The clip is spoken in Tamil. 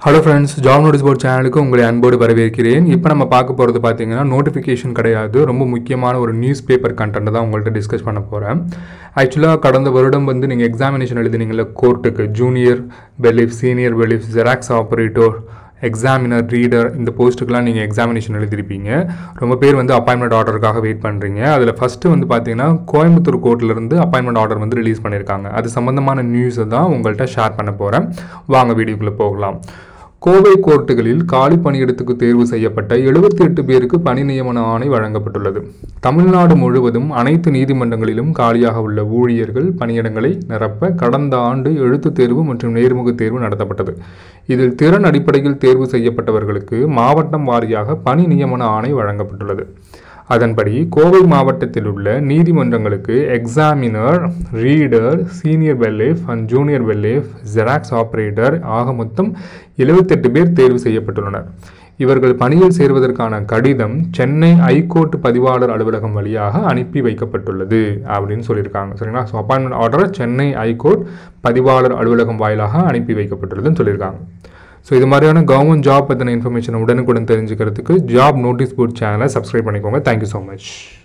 hello friends job notice board சேனலுக்கு உங்களை அன்போடு வரவேற்கிறேன் இப்போ நம்ம பார்க்க போகிறது பார்த்தீங்கன்னா நோட்டிஃபிகேஷன் கிடையாது ரொம்ப முக்கியமான ஒரு நியூஸ் பேப்பர் கண்டென்ட் தான் உங்கள்கிட்ட டிஸ்கஸ் பண்ண போகிறேன் ஆக்சுவலாக கடந்த வருடம் வந்து நீங்கள் எக்ஸாமினேஷன் எழுதினீங்களா கோர்ட்டுக்கு junior bailiff senior bailiff xerox operator examiner reader இந்த போஸ்ட்டுக்கெலாம் நீங்கள் எக்ஸாமினேஷன் எழுதிருப்பீங்க ரொம்ப பேர் வந்து அப்பாயின்மெண்ட் ஆர்டருக்காக வெயிட் பண்ணுறீங்க அதில் ஃபஸ்ட்டு வந்து பார்த்தீங்கன்னா கோயம்புத்தூர் கோர்ட்லேருந்து அப்பாயின்மெண்ட் ஆர்டர் வந்து ரிலீஸ் பண்ணியிருக்காங்க அது சம்மந்தமான நியூஸை தான் உங்கள்கிட்ட ஷேர் பண்ண போகிறேன் வாங்க வீடியோக்குள்ளே போகலாம் கோவை கோர்ட்டுகளில் காலி பணியிடத்துக்கு தேர்வு செய்யப்பட்ட எழுபத்தி எட்டு பேருக்கு பணி நியமன ஆணை வழங்கப்பட்டுள்ளது தமிழ்நாடு முழுவதும் அனைத்து நீதிமன்றங்களிலும் காலியாக உள்ள ஊழியர்கள் பணியிடங்களை நிரப்ப கடந்த ஆண்டு எழுத்துத் தேர்வு மற்றும் நேர்முக தேர்வு நடத்தப்பட்டது இதில் திறன் அடிப்படையில் தேர்வு செய்யப்பட்டவர்களுக்கு மாவட்டம் வாரியாக பணி நியமன ஆணை வழங்கப்பட்டுள்ளது அதன்படி கோவை மாவட்டத்தில் உள்ள நீதிமன்றங்களுக்கு examiner reader senior bailiff and junior bailiff xerox operator ஆக மொத்தம் எழுபத்தெட்டு பேர் தேர்வு செய்யப்பட்டுள்ளனர் இவர்கள் பணியில் சேர்வதற்கான கடிதம் சென்னை ஐகோர்ட் பதிவாளர் அலுவலகம் வழியாக அனுப்பி வைக்கப்பட்டுள்ளது அப்படின்னு சொல்லியிருக்காங்க சரிங்களா so appointment order Chennai high court பதிவாளர் அலுவலகம் வாயிலாக அனுப்பி வைக்கப்பட்டுள்ளதுன்னு சொல்லியிருக்காங்க ஸோ இது மாதிரியான கவர்மெண்ட் ஜாப் பற்றின இன்ஃபர்மேஷன் உடனுக்குடன் தெரிஞ்சுக்கிறதுக்கு ஜாப் நோட்டீஸ் போர்ட் சேனலை சப்ஸ்கிரைப் பண்ணிக்கோங்க தேங்க்யூ ஸோ மச்